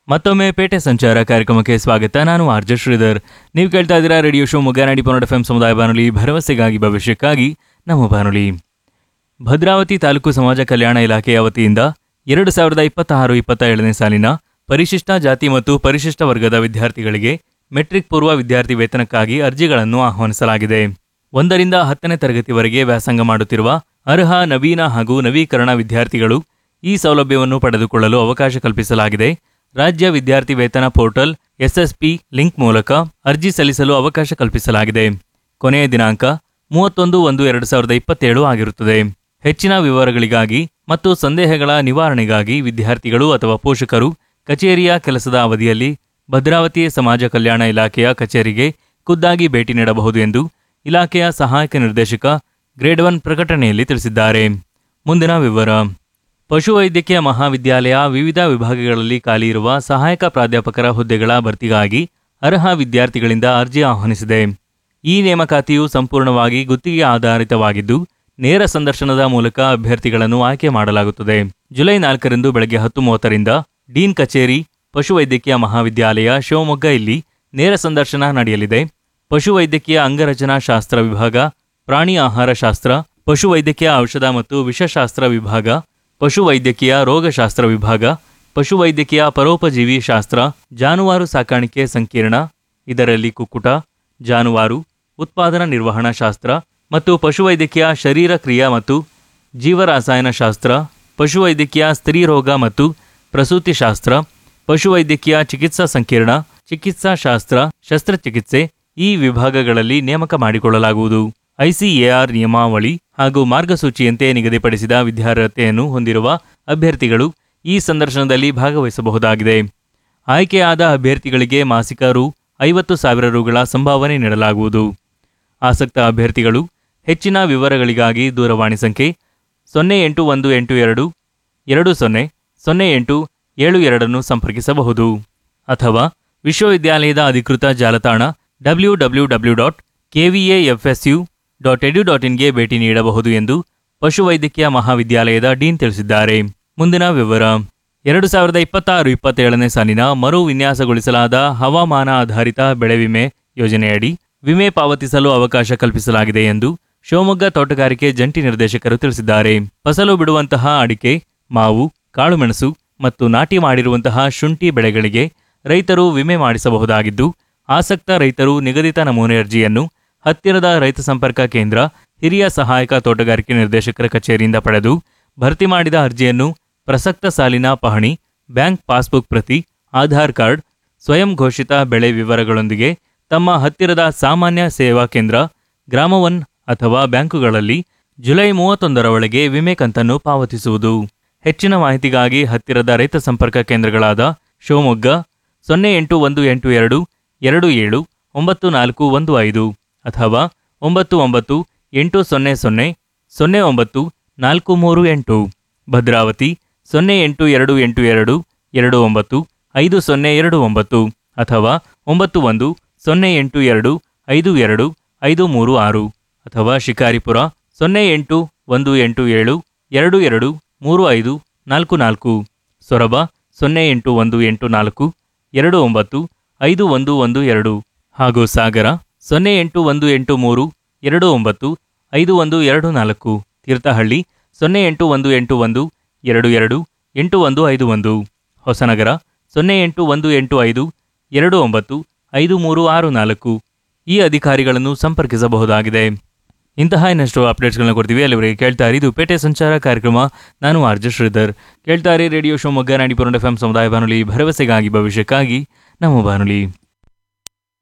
ಮತ್ತೊಮ್ಮೆ ಪೇಟೆ ಸಂಚಾರ ಕಾರ್ಯಕ್ರಮಕ್ಕೆ ಸ್ವಾಗತ ನಾನು ಆರ್ಜ ಶ್ರೀಧರ್ ನೀವು ಕೇಳ್ತಾ ಇದ್ದೀರಾ ರೇಡಿಯೋ ಶೋ ಮುಗ್ಗಾನಾಡಿ ಪನ್ನಡ ಎಫ್ ಸಮುದಾಯ ಬಾನುಲಿ ಭರವಸೆಗಾಗಿ ಭವಿಷ್ಯಕ್ಕಾಗಿ ನಮ್ಮ ಬಾನುಲಿ ಭದ್ರಾವತಿ ತಾಲೂಕು ಸಮಾಜ ಕಲ್ಯಾಣ ಇಲಾಖೆಯ ವತಿಯಿಂದ ಎರಡು ಸಾವಿರದ ಇಪ್ಪತ್ತಾರು ಇಪ್ಪತ್ತೇಳನೇ ಸಾಲಿನ ಪರಿಶಿಷ್ಟ ಜಾತಿ ಮತ್ತು ಪರಿಶಿಷ್ಟ ವರ್ಗದ ವಿದ್ಯಾರ್ಥಿಗಳಿಗೆ ಮೆಟ್ರಿಕ್ ಪೂರ್ವ ವಿದ್ಯಾರ್ಥಿ ವೇತನಕ್ಕಾಗಿ ಅರ್ಜಿಗಳನ್ನು ಆಹ್ವಾನಿಸಲಾಗಿದೆ ಒಂದರಿಂದ ಹತ್ತನೇ ತರಗತಿವರೆಗೆ ವ್ಯಾಸಂಗ ಮಾಡುತ್ತಿರುವ ಅರ್ಹ ನವೀನ ಹಾಗೂ ನವೀಕರಣ ವಿದ್ಯಾರ್ಥಿಗಳು ಈ ಸೌಲಭ್ಯವನ್ನು ಪಡೆದುಕೊಳ್ಳಲು ಅವಕಾಶ ಕಲ್ಪಿಸಲಾಗಿದೆ ರಾಜ್ಯ ವಿದ್ಯಾರ್ಥಿ ವೇತನ ಪೋರ್ಟಲ್ ಎಸ್ಎಸ್ಪಿ ಲಿಂಕ್ ಮೂಲಕ ಅರ್ಜಿ ಸಲ್ಲಿಸಲು ಅವಕಾಶ ಕಲ್ಪಿಸಲಾಗಿದೆ ಕೊನೆಯ ದಿನಾಂಕ ಮೂವತ್ತೊಂದು ಒಂದು ಎರಡು ಸಾವಿರದ ಇಪ್ಪತ್ತೇಳು ಆಗಿರುತ್ತದೆ ಹೆಚ್ಚಿನ ವಿವರಗಳಿಗಾಗಿ ಮತ್ತು ಸಂದೇಹಗಳ ನಿವಾರಣೆಗಾಗಿ ವಿದ್ಯಾರ್ಥಿಗಳು ಅಥವಾ ಪೋಷಕರು ಕಚೇರಿಯ ಕೆಲಸದ ಅವಧಿಯಲ್ಲಿ ಭದ್ರಾವತಿ ಸಮಾಜ ಕಲ್ಯಾಣ ಇಲಾಖೆಯ ಕಚೇರಿಗೆ ಖುದ್ದಾಗಿ ಭೇಟಿ ನೀಡಬಹುದು ಎಂದು ಇಲಾಖೆಯ ಸಹಾಯಕ ನಿರ್ದೇಶಕ ಗ್ರೇಡ್ ಒನ್ ಪ್ರಕಟಣೆಯಲ್ಲಿ ತಿಳಿಸಿದ್ದಾರೆ ಮುಂದಿನ ವಿವರ ಪಶುವೈದ್ಯಕೀಯ ಮಹಾವಿದ್ಯಾಲಯ ವಿವಿಧ ವಿಭಾಗಗಳಲ್ಲಿ ಖಾಲಿ ಇರುವ ಸಹಾಯಕ ಪ್ರಾಧ್ಯಾಪಕರ ಹುದ್ದೆಗಳ ಭರ್ತಿಗಾಗಿ ಅರ್ಹ ವಿದ್ಯಾರ್ಥಿಗಳಿಂದ ಅರ್ಜಿ ಆಹ್ವಾನಿಸಿದೆ ಈ ನೇಮಕಾತಿಯು ಸಂಪೂರ್ಣವಾಗಿ ಗುತ್ತಿಗೆ ಆಧಾರಿತವಾಗಿದ್ದು ನೇರ ಸಂದರ್ಶನದ ಮೂಲಕ ಅಭ್ಯರ್ಥಿಗಳನ್ನು ಆಯ್ಕೆ ಮಾಡಲಾಗುತ್ತದೆ ಜುಲೈ ನಾಲ್ಕರಂದು ಬೆಳಗ್ಗೆ ಹತ್ತು ಮೂವತ್ತರಿಂದ ಡೀನ್ ಕಚೇರಿ ಪಶುವೈದ್ಯಕೀಯ ಮಹಾವಿದ್ಯಾಲಯ ಶಿವಮೊಗ್ಗ ಇಲ್ಲಿ ನೇರ ಸಂದರ್ಶನ ನಡೆಯಲಿದೆ ಪಶುವೈದ್ಯಕೀಯ ಅಂಗರಚನಾ ಶಾಸ್ತ್ರ ವಿಭಾಗ ಪ್ರಾಣಿ ಆಹಾರ ಶಾಸ್ತ್ರ ಪಶುವೈದ್ಯಕೀಯ ಔಷಧ ಮತ್ತು ವಿಷಶಾಸ್ತ್ರ ವಿಭಾಗ ಪಶುವೈದ್ಯಕೀಯ ರೋಗಶಾಸ್ತ್ರ ವಿಭಾಗ ಪಶುವೈದ್ಯಕೀಯ ಪರೋಪಜೀವಿ ಶಾಸ್ತ್ರ ಜಾನುವಾರು ಸಾಕಾಣಿಕೆ ಸಂಕೀರ್ಣ ಇದರಲ್ಲಿ ಕುಕ್ಕುಟ ಜಾನುವಾರು ಉತ್ಪಾದನಾ ನಿರ್ವಹಣಾ ಶಾಸ್ತ್ರ ಮತ್ತು ಪಶುವೈದ್ಯಕೀಯ ಶರೀರ ಕ್ರಿಯಾ ಮತ್ತು ಜೀವರಾಸಾಯನಶಾಸ್ತ್ರ ಪಶುವೈದ್ಯಕೀಯ ಸ್ತ್ರೀರೋಗ ಮತ್ತು ಪ್ರಸೂತಿ ಶಾಸ್ತ್ರ ಪಶುವೈದ್ಯಕೀಯ ಚಿಕಿತ್ಸಾ ಸಂಕೀರ್ಣ ಚಿಕಿತ್ಸಾ ಶಾಸ್ತ್ರ ಶಸ್ತ್ರಚಿಕಿತ್ಸೆ ಈ ವಿಭಾಗಗಳಲ್ಲಿ ನೇಮಕ ಮಾಡಿಕೊಳ್ಳಲಾಗುವುದು ಐಸಿಎಆರ್ ನಿಯಮಾವಳಿ ಹಾಗೂ ಮಾರ್ಗಸೂಚಿಯಂತೆ ನಿಗದಿಪಡಿಸಿದ ವಿದ್ಯಾರ್ಹತೆಯನ್ನು ಹೊಂದಿರುವ ಅಭ್ಯರ್ಥಿಗಳು ಈ ಸಂದರ್ಶನದಲ್ಲಿ ಭಾಗವಹಿಸಬಹುದಾಗಿದೆ ಆಯ್ಕೆಯಾದ ಅಭ್ಯರ್ಥಿಗಳಿಗೆ ಮಾಸಿಕ ರು ಐವತ್ತು ಸಾವಿರ ರುಗಳ ಸಂಭಾವನೆ ನೀಡಲಾಗುವುದು ಆಸಕ್ತ ಅಭ್ಯರ್ಥಿಗಳು ಹೆಚ್ಚಿನ ವಿವರಗಳಿಗಾಗಿ ದೂರವಾಣಿ ಸಂಖ್ಯೆ ಸೊನ್ನೆ ಎಂಟು ಒಂದು ಎಂಟು ಎರಡು ಎರಡು ಸೊನ್ನೆ ಸೊನ್ನೆ ಎಂಟು ಏಳು ಎರಡನ್ನು ಸಂಪರ್ಕಿಸಬಹುದು ಅಥವಾ ವಿಶ್ವವಿದ್ಯಾಲಯದ ಅಧಿಕೃತ ಜಾಲತಾಣ W W W dot KVAFSU dot edu dot ಇನ್ಗೆ ಭೇಟಿ ನೀಡಬಹುದು ಎಂದು ಪಶುವೈದ್ಯಕೀಯ ಮಹಾವಿದ್ಯಾಲಯದ ಡೀನ್ ತಿಳಿಸಿದ್ದಾರೆ ಮುಂದಿನ ವಿವರ ಎರಡು ಸಾವಿರದ ಇಪ್ಪತ್ತಾರು ಇಪ್ಪತ್ತೇಳನೇ ಸಾಲಿನ ಮರು ವಿನ್ಯಾಸಗೊಳಿಸಲಾದ ಹವಾಮಾನ ಆಧಾರಿತ ಬೆಳೆ ವಿಮೆ ಯೋಜನೆಯಡಿ ವಿಮೆ ಪಾವತಿಸಲು ಅವಕಾಶ ಕಲ್ಪಿಸಲಾಗಿದೆ ಎಂದು ಶಿವಮೊಗ್ಗ ತೋಟಗಾರಿಕೆ ಜಂಟಿ ನಿರ್ದೇಶಕರು ತಿಳಿಸಿದ್ದಾರೆ ಫಸಲು ಬಿಡುವಂತಹ ಅಡಿಕೆ ಮಾವು ಕಾಳುಮೆಣಸು ಮತ್ತು ನಾಟಿ ಮಾಡಿರುವಂತಹ ಶುಂಠಿ ಬೆಳೆಗಳಿಗೆ ರೈತರು ವಿಮೆ ಮಾಡಿಸಬಹುದಾಗಿದ್ದು ಆಸಕ್ತ ರೈತರು ನಿಗದಿತ ನಮೂನೆ ಅರ್ಜಿಯನ್ನು ಹತ್ತಿರದ ರೈತ ಸಂಪರ್ಕ ಕೇಂದ್ರ ಹಿರಿಯ ಸಹಾಯಕ ತೋಟಗಾರಿಕೆ ನಿರ್ದೇಶಕರ ಕಚೇರಿಯಿಂದ ಪಡೆದು ಭರ್ತಿ ಮಾಡಿದ ಅರ್ಜಿಯನ್ನು ಪ್ರಸಕ್ತ ಸಾಲಿನ ಪಹಣಿ ಬ್ಯಾಂಕ್ ಪಾಸ್ಬುಕ್ ಪ್ರತಿ ಆಧಾರ್ ಕಾರ್ಡ್ ಸ್ವಯಂ ಘೋಷಿತ ಬೆಳೆ ವಿವರಗಳೊಂದಿಗೆ ತಮ್ಮ ಹತ್ತಿರದ ಸಾಮಾನ್ಯ ಸೇವಾ ಕೇಂದ್ರ ಗ್ರಾಮ ಒನ್ ಅಥವಾ ಬ್ಯಾಂಕುಗಳಲ್ಲಿ ಜುಲೈ ಮೂವತ್ತೊಂದರ ಒಳಗೆ ವಿಮೆ ಕಂತನ್ನು ಪಾವತಿಸುವುದು ಹೆಚ್ಚಿನ ಮಾಹಿತಿಗಾಗಿ ಹತ್ತಿರದ ರೈತ ಸಂಪರ್ಕ ಕೇಂದ್ರಗಳಾದ ಶಿವಮೊಗ್ಗ ಸೊನ್ನೆ ಎಂಟು ಒಂದು ಎಂಟು ಎರಡು ಎರಡು ಏಳು ಒಂಬತ್ತು ನಾಲ್ಕು ಒಂದು ಐದು ಅಥವಾ ಒಂಬತ್ತು ಒಂಬತ್ತು ಎಂಟು ಸೊನ್ನೆ ಸೊನ್ನೆ ಸೊನ್ನೆ ಒಂಬತ್ತು ನಾಲ್ಕು ಮೂರು ಎಂಟು ಭದ್ರಾವತಿ ಸೊನ್ನೆ ಎಂಟು ಎರಡು ಎಂಟು ಎರಡು ಎರಡು ಒಂಬತ್ತು ಐದು ಸೊನ್ನೆ ಎರಡು ಒಂಬತ್ತು ಅಥವಾ ಒಂಬತ್ತು ಒಂದು ಸೊನ್ನೆ ಎಂಟು ಎರಡು ಐದು ಎರಡು ಐದು ಮೂರು ಆರು ಅಥವಾ ಶಿಕಾರಿಪುರ ಸೊನ್ನೆ ಎಂಟು ಒಂದು ಎಂಟು ಏಳು ಎರಡು ಎರಡು ಮೂರು ಐದು ನಾಲ್ಕು ನಾಲ್ಕು ಸೊರಬ ಸೊನ್ನೆ ಎಂಟು ಒಂದು ಎಂಟು ನಾಲ್ಕು ಎರಡು ಒಂಬತ್ತು ಐದು ಒಂದು ಒಂದು ಎರಡು ಹಾಗೂ ಸಾಗರ ಸೊನ್ನೆ ಎಂಟು ಒಂದು ಎಂಟು ಮೂರು ಎರಡು ಒಂಬತ್ತು ಐದು ಒಂದು ಎರಡು ನಾಲ್ಕು ತೀರ್ಥಹಳ್ಳಿ ಸೊನ್ನೆ ಎಂಟು ಒಂದು ಎಂಟು ಒಂದು ಎರಡು ಎರಡು ಎಂಟು ಒಂದು ಐದು ಒಂದು ಹೊಸನಗರ ಸೊನ್ನೆ ಎಂಟು ಒಂದು ಎಂಟು ಐದು ಎರಡು ಒಂಬತ್ತು ಐದು ಮೂರು ಆರು ನಾಲ್ಕು ಈ ಅಧಿಕಾರಿಗಳನ್ನು ಸಂಪರ್ಕಿಸಬಹುದಾಗಿದೆ ಇಂತಹ ಇನ್ನಷ್ಟು ಅಪ್ಡೇಟ್ಸ್ಗಳನ್ನ ಕೊಡ್ತೀವಿ ಅಲ್ಲಿವರೆಗೆ ಕೇಳ್ತಾ ಇರಿ ಇದು ಪೇಟೆ ಸಂಚಾರ ಕಾರ್ಯಕ್ರಮ ನಾನು ಆರ್ಜ ಶ್ರೀಧರ್ ಕೇಳ್ತಾ ಇರಿ ರೇಡಿಯೋ ಶಿವಮೊಗ್ಗ ನಾಡಿ ಎಫ್ ಎಂ ಸಮುದಾಯ ಬಾನುಲಿ ಭರವಸೆಗಾಗಿ ಭವಿಷ್ಯಕ್ಕಾಗಿ ನಮ್ಮ ಬಾನುಲಿ